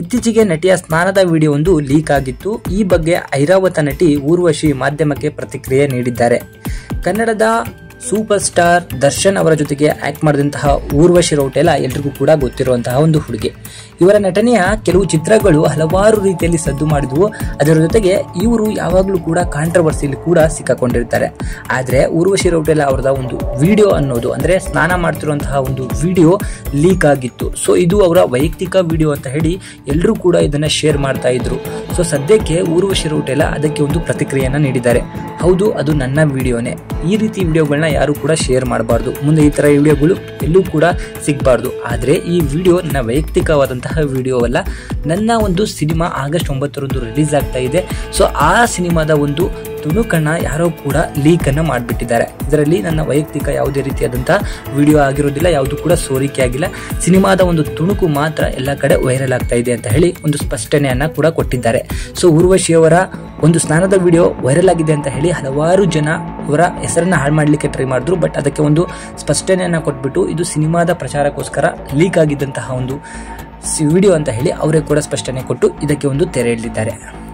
ಇತ್ತೀಚೆಗೆ ನಟಿಯ ಸ್ನಾನದ ವಿಡಿಯೋ ಒಂದು ಲೀಕ್ ಆಗಿತ್ತು ಈ ಬಗ್ಗೆ ಐರಾವತ ನಟಿ ಊರ್ವಶಿ ಮಾಧ್ಯಮಕ್ಕೆ ಪ್ರತಿಕ್ರಿಯೆ ನೀಡಿದ್ದಾರೆ ಕನ್ನಡದ ಸೂಪರ್ ಸ್ಟಾರ್ ದರ್ಶನ್ ಅವರ ಜೊತೆಗೆ ಆಕ್ಟ್ ಮಾಡಿದಂತಹ ಊರ್ವಶಿ ರೌಟೆಲ ಎಲ್ರಿಗೂ ಕೂಡ ಗೊತ್ತಿರುವಂತಹ ಒಂದು ಹುಡುಗಿ ಇವರ ನಟನೆಯ ಕೆಲವು ಚಿತ್ರಗಳು ಹಲವಾರು ರೀತಿಯಲ್ಲಿ ಸದ್ದು ಮಾಡಿದ್ವು ಅದರ ಜೊತೆಗೆ ಇವರು ಯಾವಾಗಲೂ ಕೂಡ ಕಾಂಟ್ರವರ್ಸಿಯಲ್ಲಿ ಕೂಡ ಸಿಕ್ಕಾಕೊಂಡಿರ್ತಾರೆ ಆದ್ರೆ ಊರ್ವಶಿ ರೌಟೆಲ ಅವರದ ಒಂದು ವಿಡಿಯೋ ಅನ್ನೋದು ಅಂದ್ರೆ ಸ್ನಾನ ಮಾಡ್ತಿರುವಂತಹ ಒಂದು ವಿಡಿಯೋ ಲೀಕ್ ಆಗಿತ್ತು ಸೊ ಇದು ಅವರ ವೈಯಕ್ತಿಕ ವಿಡಿಯೋ ಅಂತ ಹೇಳಿ ಎಲ್ಲರೂ ಕೂಡ ಇದನ್ನ ಶೇರ್ ಮಾಡ್ತಾ ಇದ್ರು ಸೊ ಸದ್ಯಕ್ಕೆ ಊರ್ವಶಿ ರೌಟೆಲ ಅದಕ್ಕೆ ಒಂದು ಪ್ರತಿಕ್ರಿಯೆಯನ್ನ ನೀಡಿದ್ದಾರೆ ಹೌದು ಅದು ನನ್ನ ವಿಡಿಯೋನೇ ಈ ರೀತಿ ವಿಡಿಯೋಗಳನ್ನ ಯಾರು ಕೂಡ ಶೇರ್ ಮಾಡಬಾರ್ದು ಮುಂದೆ ಈ ತರ ವಿಡಿಯೋಗಳು ಎಲ್ಲೂ ಕೂಡ ಸಿಗಬಾರ್ದು ಆದ್ರೆ ಈ ವಿಡಿಯೋ ನನ್ನ ವೈಯಕ್ತಿಕವಾದಂತಹ ವಿಡಿಯೋ ಅಲ್ಲ ನನ್ನ ಒಂದು ಸಿನಿಮಾ ಆಗಸ್ಟ್ ಒಂಬತ್ತರಂದು ರಿಲೀಸ್ ಆಗ್ತಾ ಇದೆ ಸೊ ಆ ಸಿನಿಮಾದ ಒಂದು ತುಣುಕನ್ನ ಯಾರೋ ಕೂಡ ಲೀಕ್ ಅನ್ನ ಮಾಡಿಬಿಟ್ಟಿದ್ದಾರೆ ಇದರಲ್ಲಿ ನನ್ನ ವೈಯಕ್ತಿಕ ಯಾವುದೇ ರೀತಿಯಾದಂತಹ ವಿಡಿಯೋ ಆಗಿರೋದಿಲ್ಲ ಯಾವುದು ಕೂಡ ಸೋರಿಕೆ ಆಗಿಲ್ಲ ಸಿನಿಮಾದ ಒಂದು ತುಣುಕು ಮಾತ್ರ ಎಲ್ಲ ಕಡೆ ವೈರಲ್ ಆಗ್ತಾ ಇದೆ ಅಂತ ಹೇಳಿ ಒಂದು ಸ್ಪಷ್ಟನೆಯನ್ನ ಕೂಡ ಕೊಟ್ಟಿದ್ದಾರೆ ಸೊ ಊರ್ವಶಿ ಅವರ ಒಂದು ಸ್ನಾನದ ವಿಡಿಯೋ ವೈರಲ್ ಆಗಿದೆ ಅಂತ ಹೇಳಿ ಹಲವಾರು ಜನ ಅವರ ಹೆಸರನ್ನ ಹಾಳು ಮಾಡಲಿಕ್ಕೆ ಟ್ರೈ ಮಾಡಿದ್ರು ಬಟ್ ಅದಕ್ಕೆ ಒಂದು ಸ್ಪಷ್ಟನೆಯನ್ನ ಕೊಟ್ಬಿಟ್ಟು ಇದು ಸಿನಿಮಾದ ಪ್ರಚಾರಕ್ಕೋಸ್ಕರ ಲೀಕ್ ಆಗಿದ್ದಂತಹ ಒಂದು ವಿಡಿಯೋ ಅಂತ ಹೇಳಿ ಅವರೇ ಕೂಡ ಸ್ಪಷ್ಟನೆ ಕೊಟ್ಟು ಇದಕ್ಕೆ ಒಂದು ತೆರೆ ಎಳೆದಿದ್ದಾರೆ